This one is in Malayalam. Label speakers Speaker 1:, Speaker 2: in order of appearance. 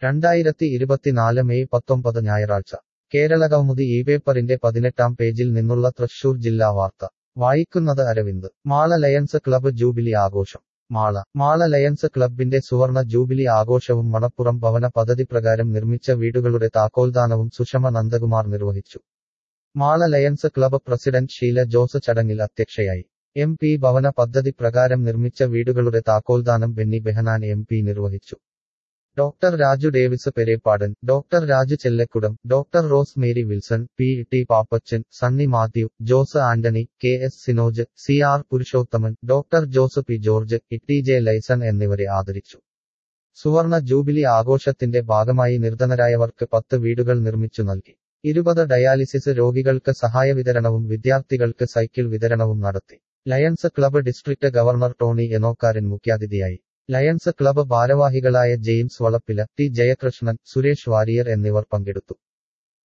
Speaker 1: രണ്ടായിരത്തി ഇരുപത്തിനാല് മെയ് പത്തൊമ്പത് ഞായറാഴ്ച കേരളകൗമുദി ഈ പേപ്പറിന്റെ പതിനെട്ടാം പേജിൽ നിന്നുള്ള തൃശൂർ ജില്ലാ വാർത്ത വായിക്കുന്നത് Aravind Mala Lions club jubilee ആഘോഷം മാള മാള ലയൺസ് ക്ലബ്ബിന്റെ സുവർണ ജൂബിലി ആഘോഷവും മണപ്പുറം ഭവന പദ്ധതി പ്രകാരം നിർമ്മിച്ച വീടുകളുടെ താക്കോൽദാനവും സുഷമ നന്ദകുമാർ നിർവഹിച്ചു Mala Lions club president Sheela Jose ചടങ്ങിൽ അധ്യക്ഷയായി എം പി ഭവന പദ്ധതി പ്രകാരം നിർമ്മിച്ച വീടുകളുടെ താക്കോൽദാനം ബെന്നി ബെഹനാൻ എം പി നിർവഹിച്ചു doctor Raju Davis Perepadan doctor Raju Chellakkudam doctor Rose Mary Wilson P T Pappachan Sunny Mathew Jose Antony K S Sinoj C R Purushothaman doctor Jose P George E J Laison എന്നിവരെ ആദരിച്ചു സുവർണ ജൂബിലി ആഘോഷത്തിന്റെ ഭാഗമായി നിർധനരായവർക്ക് പത്ത് വീടുകൾ നിർമ്മിച്ചു നൽകി ഇരുപത് ഡയാലിസിസ് രോഗികൾക്ക് സഹായ വിതരണവും വിദ്യാർത്ഥികൾക്ക് സൈക്കിൾ വിതരണവും നടത്തി Lions club district governor Tony Enokkaran മുഖ്യാതിഥിയായി ലയൺസ് ക്ലബ്ബ് ഭാരവാഹികളായ ജെയിംസ് വളപ്പില ടി ജയകൃഷ്ണൻ സുരേഷ് വാരിയർ എന്നിവർ പങ്കെടുത്തു